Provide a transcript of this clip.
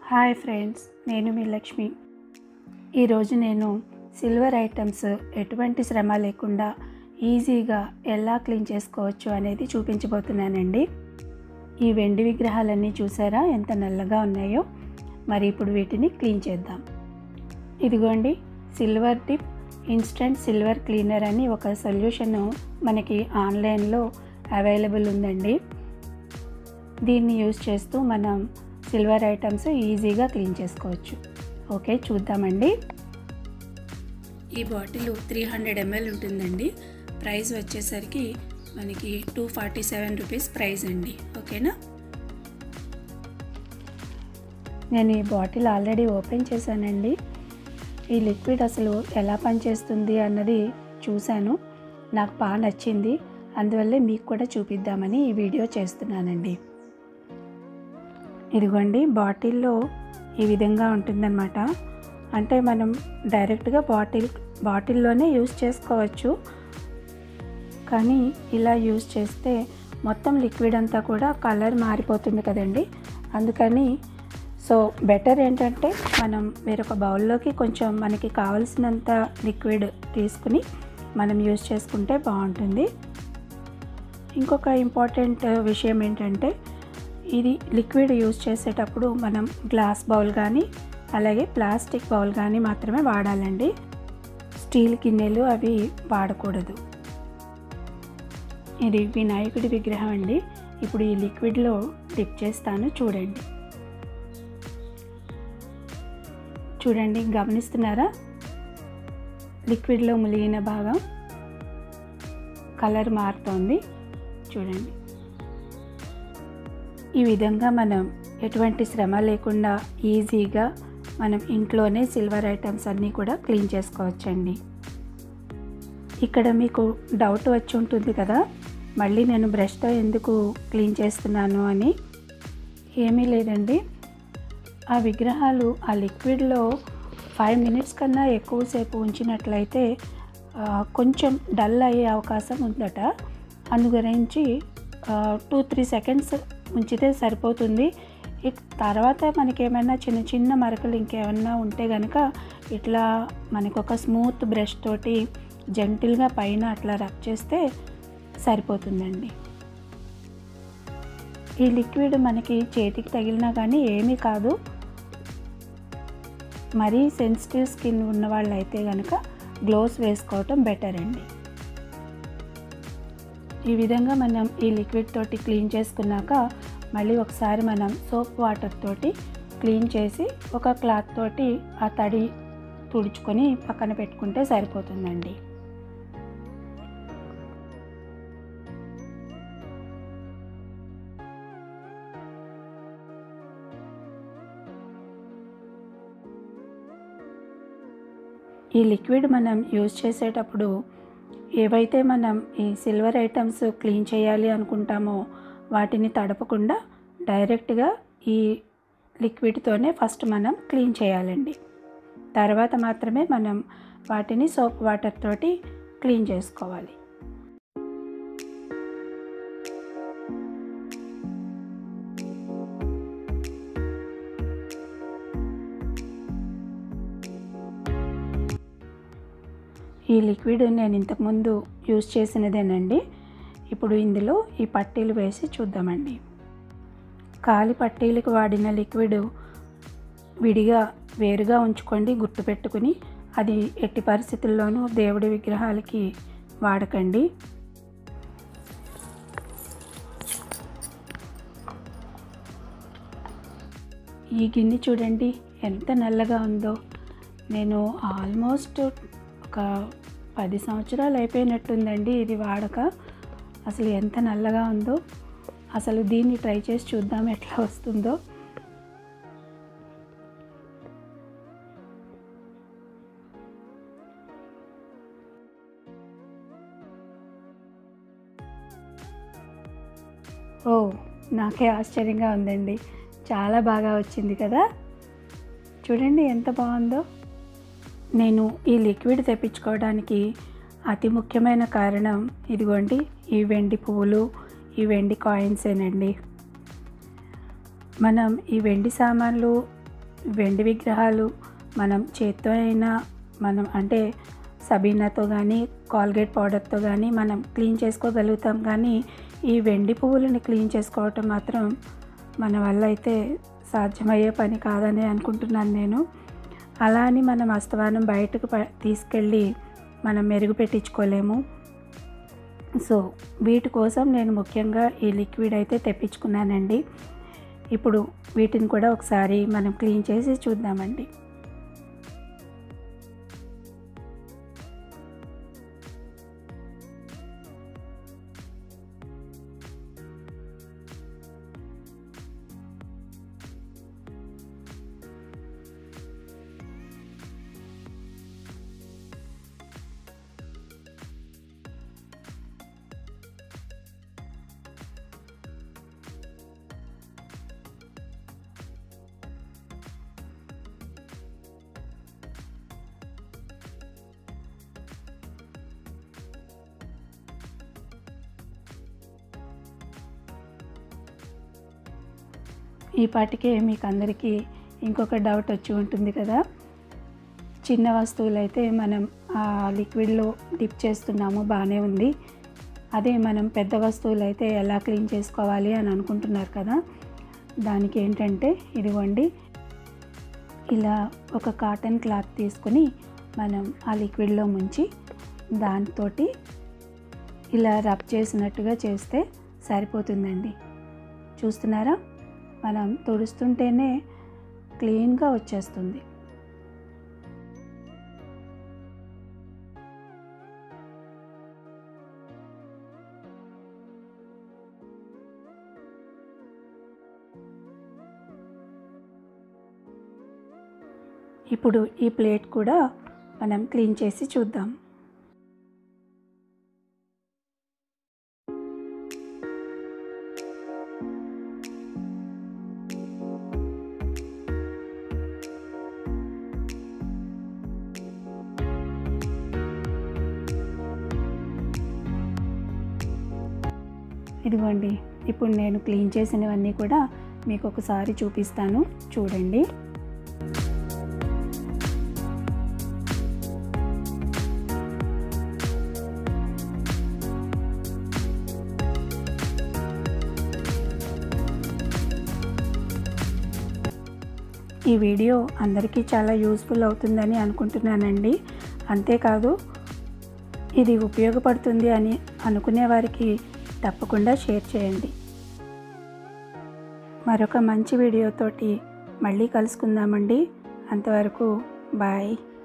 hi friends నేను మీ లక్ష్మి ఈరోజు నేను సిల్వర్ ఐటమ్స్ ఎటువంటి శ్రమ లేకుండా ఈజీగా ఎలా క్లీన్ చేసుకోవచ్చు అనేది చూపించబోతున్నానండి ఈ వెండి విగ్రహాలన్నీ చూసారా ఎంత నల్లగా ఉన్నాయో మరి ఇప్పుడు వీటిని క్లీన్ చేద్దాం ఇదిగోండి silver tip instant silver cleaner అని ఒక సొల్యూషన్ మనకి ఆన్లైన్లో అవైలబుల్ ఉందండి దీన్ని యూజ్ చేస్తూ మనం సిల్వర్ ఐటమ్స్ ఈజీగా క్లీన్ చేసుకోవచ్చు ఓకే చూద్దామండి ఈ బాటిల్ త్రీ హండ్రెడ్ ఎంఎల్ ఉంటుందండి ప్రైస్ వచ్చేసరికి మనకి two forty seven rupees price అండి ఓకేనా నేను ఈ బాటిల్ ఆల్రెడీ ఓపెన్ చేశానండి ఈ లిక్విడ్ అసలు ఎలా పనిచేస్తుంది అన్నది చూశాను నాకు బాగా నచ్చింది అందువల్లే మీకు కూడా చూపిద్దామని ఈ వీడియో చేస్తున్నానండి ఇదిగోండి బాటిల్లో ఈ విధంగా ఉంటుందన్నమాట అంటే మనం డైరెక్ట్గా బాటిల్ బాటిల్లోనే యూస్ చేసుకోవచ్చు కానీ ఇలా యూస్ చేస్తే మొత్తం లిక్విడ్ అంతా కూడా కలర్ మారిపోతుంది కదండి అందుకని సో బెటర్ ఏంటంటే మనం వేరొక బౌల్లోకి కొంచెం మనకి కావలసినంత లిక్విడ్ తీసుకుని మనం యూస్ చేసుకుంటే బాగుంటుంది ఇంకొక ఇంపార్టెంట్ విషయం ఏంటంటే ఇది లిక్విడ్ యూజ్ చేసేటప్పుడు మనం గ్లాస్ బౌల్ కానీ అలాగే ప్లాస్టిక్ బౌల్ కానీ మాత్రమే వాడాలండి స్టీల్ గిన్నెలు అవి వాడకూడదు ఇది వినాయకుడి విగ్రహం అండి ఇప్పుడు ఈ లిక్విడ్లో డిప్ చేస్తాను చూడండి చూడండి గమనిస్తున్నారా లిక్విడ్లో ములిగిన భాగం కలర్ మారుతోంది చూడండి ఈ విధంగా మనం ఎటువంటి శ్రమ లేకుండా ఈజీగా మనం ఇంట్లోనే సిల్వర్ ఐటమ్స్ అన్నీ కూడా క్లీన్ చేసుకోవచ్చండి ఇక్కడ మీకు డౌట్ వచ్చి ఉంటుంది కదా మళ్ళీ నేను బ్రష్తో ఎందుకు క్లీన్ చేస్తున్నాను అని ఏమీ లేదండి ఆ విగ్రహాలు ఆ లిక్విడ్లో ఫైవ్ మినిట్స్ కన్నా ఎక్కువసేపు ఉంచినట్లయితే కొంచెం డల్ అయ్యే అవకాశం ఉందట అందు గురించి టూ త్రీ సెకండ్స్ ఉంచితే సరిపోతుంది తర్వాత మనకి ఏమైనా చిన్న చిన్న మరకలు ఇంకేమన్నా ఉంటే కనుక ఇట్లా మనకు ఒక స్మూత్ బ్రష్ తోటి జెంటిల్గా పైన అట్లా రబ్ చేస్తే సరిపోతుందండి ఈ లిక్విడ్ మనకి చేతికి తగిలినా కానీ ఏమీ కాదు మరీ సెన్సిటివ్ స్కిన్ ఉన్న వాళ్ళు అయితే కనుక గ్లోవ్స్ వేసుకోవటం బెటర్ అండి ఈ విధంగా మనం ఈ లిక్విడ్ తోటి క్లీన్ చేసుకున్నాక మళ్ళీ ఒకసారి మనం సోప్ వాటర్ తోటి క్లీన్ చేసి ఒక క్లాత్ తోటి ఆ తడి తుడుచుకొని పక్కన పెట్టుకుంటే సరిపోతుందండి ఈ లిక్విడ్ మనం యూజ్ చేసేటప్పుడు ఏవైతే మనం ఈ సిల్వర్ ఐటమ్స్ క్లీన్ చేయాలి అనుకుంటామో వాటిని తడపకుండా డైరెక్ట్గా ఈ లిక్విడ్తోనే ఫస్ట్ మనం క్లీన్ చేయాలండి తర్వాత మాత్రమే మనం వాటిని సోప్ వాటర్ తోటి క్లీన్ చేసుకోవాలి ఈ లిక్విడ్ నేను ఇంతకుముందు యూజ్ చేసినదేనండి ఇప్పుడు ఇందులో ఈ పట్టీలు వేసి చూద్దామండి కాలి పట్టీలకు వాడిన లిక్విడ్ విడిగా వేరుగా ఉంచుకోండి గుర్తుపెట్టుకుని అది ఎట్టి పరిస్థితుల్లోనూ దేవుడి విగ్రహాలకి వాడకండి ఈ గిన్నె చూడండి ఎంత నల్లగా ఉందో నేను ఆల్మోస్ట్ ఒక పది సంవత్సరాలు అయిపోయినట్టుందండి ఇది వాడక అసలు ఎంత నల్లగా ఉందో అసలు దీన్ని ట్రై చేసి చూద్దాం ఎట్లా వస్తుందో ఓ నాకే ఆశ్చర్యంగా ఉందండి చాలా బాగా వచ్చింది కదా చూడండి ఎంత బాగుందో నేను ఈ లిక్విడ్ తెప్పించుకోవడానికి అతి ముఖ్యమైన కారణం ఇదిగోండి ఈ వెండి పువ్వులు ఈ వెండి కాయిన్సేనండి మనం ఈ వెండి సామాన్లు వెండి విగ్రహాలు మనం చేత్తో అయినా మనం అంటే సబీనాతో కానీ కాల్గేట్ పౌడర్తో కానీ మనం క్లీన్ చేసుకోగలుగుతాం కానీ ఈ వెండి పువ్వులను క్లీన్ చేసుకోవటం మాత్రం మన వల్ల అయితే సాధ్యమయ్యే పని కాదని అనుకుంటున్నాను నేను అలా అని మనం అస్తమానం బయటకు ప- తీసుకెళ్ళి మనం మెరుగు పెట్టించుకోలేము సో వీటి కోసం నేను ముఖ్యంగా ఈ లిక్విడ్ అయితే తెప్పించుకున్నానండి ఇప్పుడు వీటిని కూడా ఒకసారి మనం క్లీన్ చేసి చూద్దామండి ఈ పాటికే మీకు అందరికీ ఇంకొక డౌట్ వచ్చి ఉంటుంది కదా చిన్న వస్తువులు అయితే మనం ఆ లిక్విడ్లో డిప్ చేస్తున్నాము బాగానే ఉంది అదే మనం పెద్ద వస్తువులు అయితే ఎలా క్లీన్ చేసుకోవాలి అని అనుకుంటున్నారు కదా దానికి ఏంటంటే ఇదిగోండి ఇలా ఒక కాటన్ క్లాత్ తీసుకుని మనం ఆ లిక్విడ్లో ముంచి దాంతో ఇలా రబ్ చేసినట్టుగా చేస్తే సరిపోతుందండి చూస్తున్నారా మనం తుడుస్తుంటేనే క్లీన్గా వచ్చేస్తుంది ఇప్పుడు ఈ ప్లేట్ కూడా మనం క్లీన్ చేసి చూద్దాం ఇదిగోండి ఇప్పుడు నేను క్లీన్ చేసినవన్నీ కూడా మీకు ఒకసారి చూపిస్తాను చూడండి ఈ వీడియో అందరికీ చాలా యూస్ఫుల్ అవుతుందని అనుకుంటున్నానండి అంతేకాదు ఇది ఉపయోగపడుతుంది అని అనుకునే వారికి తప్పకుండా షేర్ చేయండి మరొక మంచి వీడియోతోటి మళ్ళీ కలుసుకుందామండి అంతవరకు బాయ్